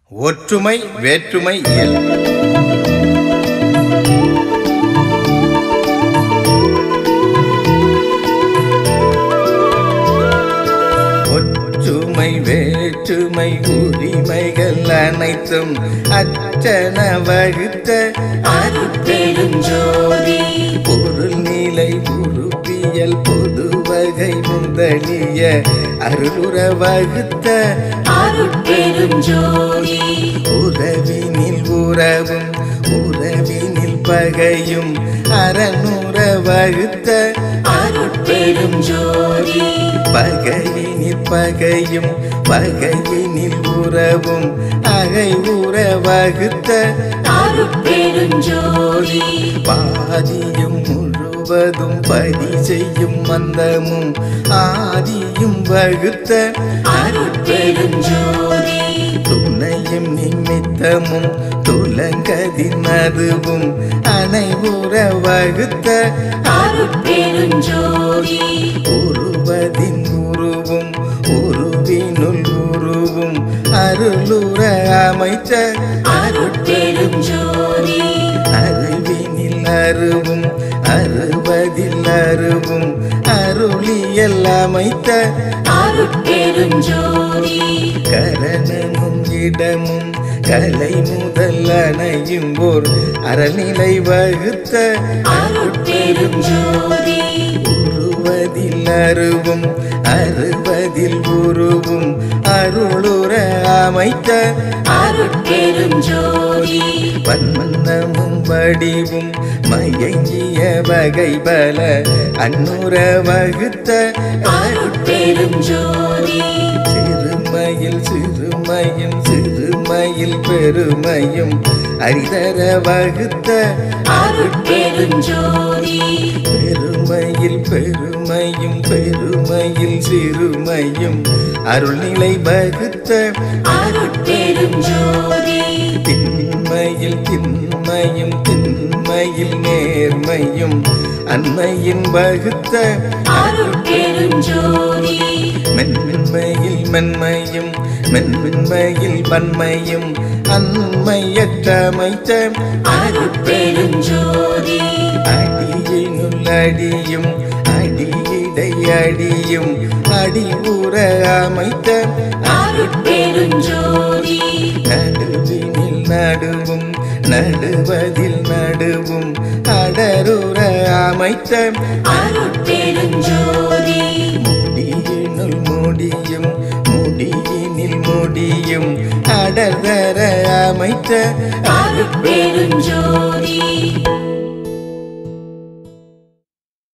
ஒற்றுமை வேற்றுமை இயல் ஒற்றுமை வேற்றுமை உரிமைகள் அனைத்தும் அச்சன வகுத்த அருட்பெருஞ்சோதி பொருள் நிலை உருவியல் பொது வகை முதலிய அருளுற வகுத்த அருட்பெரும் ஜோதி உறவினில் உறவும் உறவினில் பகையும் அறநூற வகுத்த அருட்பெரும் ஜோதி பகையினில் பகையும் பகையினில் உறவும் அகை உற வகுத்த அருட்பெரும் ஜோதி பாதியும் முழுவதும் பதி செய்யும் மந்தமும் ஆதியும் வகுத்த அருட்பெரும் ஜோதி துணையும் நிமித்தமும் துலங்கதினதுவும் அனைவுற வகுத்த அருட்பெரும் ஜோதி உருவதின் உருவும் உருவினுள் உருவும் அருளுற அமைச்ச அருட்பெரும் ஜோதி அருவினில் அருவும் அருவதில் அருவும் அருளியல் அமைத்த அருட்பெரும் ஜோதி கரணமும் இடமும் கலை முதல் அணையும் ஓர் அறநிலை வகுத்த அருட்பெரும் ஜோதி உருவதில் அருவும் அருவதில் உருவும் அருளுற அமைத்த அருட்பெரும் ஜோதி வன்மன்னமும் வடிவும் மயங்கிய வகை பல அன்னுற வகுத்த அருட்பெரும் ஜோதி சிறுமையில் சிறுமையும் சிறுமையில் பெருமையும் அரிதர வகுத்த அருட்பெரும் ஜோதி பெருமையில் பெருமையும் பெருமையில் சிறுமையும் அருள்நிலை வகுத்த அருட்பெரும் ஜோதி திண்மையில் திண்மையும் திண்மையில் நேர்மையும் அன்மையின் வகுத்த அருட்பெரும் ஜோதி மென்மையில் மென்மையும் மென்மையில் வன்மையும் அன்மையற்ற அமைத்த அருட்பெரும் ஜோதி அடியினுள் அடியும் அடியிடை அடியும் அடி உற அமைத்த அருட்பெரும் ஜோதி நடுவினில் நடுவும் நடுவதில் நடுவும் அடருற அமைத்த அருட்பெரும் ஜோதி முடியினுள் முடியும் முடியினில் முடியும் அடர்தர அமைத்த அருட்பெரும் ஜோதி